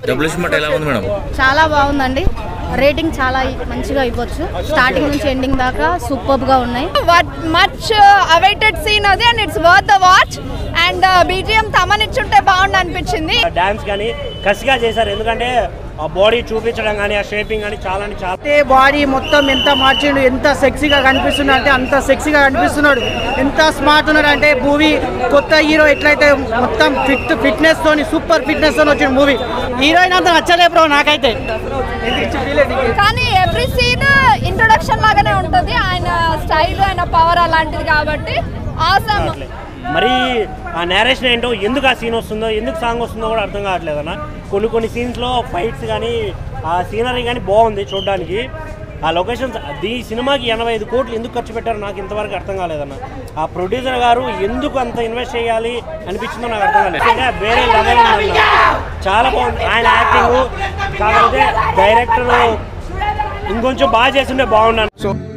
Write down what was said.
డబ్బులు సినిమా ఎలా ఉంది మేడం చాలా బాగుందండి రేటింగ్ చాలా మంచిగా ఇవ్వచ్చు స్టార్టింగ్ నుంచి ఎండింగ్ దాకా సూపర్ గా ఉన్నాయి మచ్ అవైటెడ్ సీన్ అది and it's worth the watch and BGM తమనిచ్చుంటే బాగుండు అనిపించింది డాన్స్ కానీ కసిగా చేశారు ఎందుకంటే ఆ బాడీ చూపించడం కానీ ఆ షేపింగ్ కానీ చాలా అంటే చాలా అంటే బాడీ మొత్తం ఎంత మార్చిండు ఎంత సెక్సీగా కనిపిస్తున్నాడు అంటే అంత సెక్సీగా కనిపిస్తున్నాడు ఎంత స్మార్ట్ ఉన్నాడు అంటే మూవీ కొత్త హీరో ఎట్లయితే మొత్తం ఫిట్ ఫిట్నెస్ తోని సూపర్ ఫిట్నెస్ తోని వచ్చిన మూవీ హీరోయిన్ అంత నచ్చలే బ్రో నాకైతే కానీ ఎవ్రీ సీన్ ఇంట్రొడక్షన్ లాగానే ఉంటుంది ఆయన స్టైల్ ఆయన పవర్ అలాంటిది కాబట్టి ఆసమ్ మరి ఆ నేరేషన్ ఏంటో ఎందుకు ఆ సీన్ వస్తుందో ఎందుకు సాంగ్ వస్తుందో కూడా అర్థం కావట్లేదు అన్న కొన్ని కొన్ని సీన్స్లో ఫైట్స్ కానీ ఆ సీనరీ కానీ బాగుంది చూడడానికి ఆ లొకేషన్స్ ఈ సినిమాకి ఎనభై ఐదు కోట్లు ఎందుకు ఖర్చు పెట్టారో నాకు ఇంతవరకు అర్థం కాలేదన్న ఆ ప్రొడ్యూసర్ గారు ఎందుకు అంత ఇన్వెస్ట్ చేయాలి అనిపించిందో నాకు అర్థం కాలేదు ఇంకా వేరే లెవెల్ ఉందన్న చాలా బాగుంది ఆయన యాక్టింగ్ కాకపోతే డైరెక్టర్ ఇంకొంచెం బాగా చేస్తుంటే బాగున్నాను సో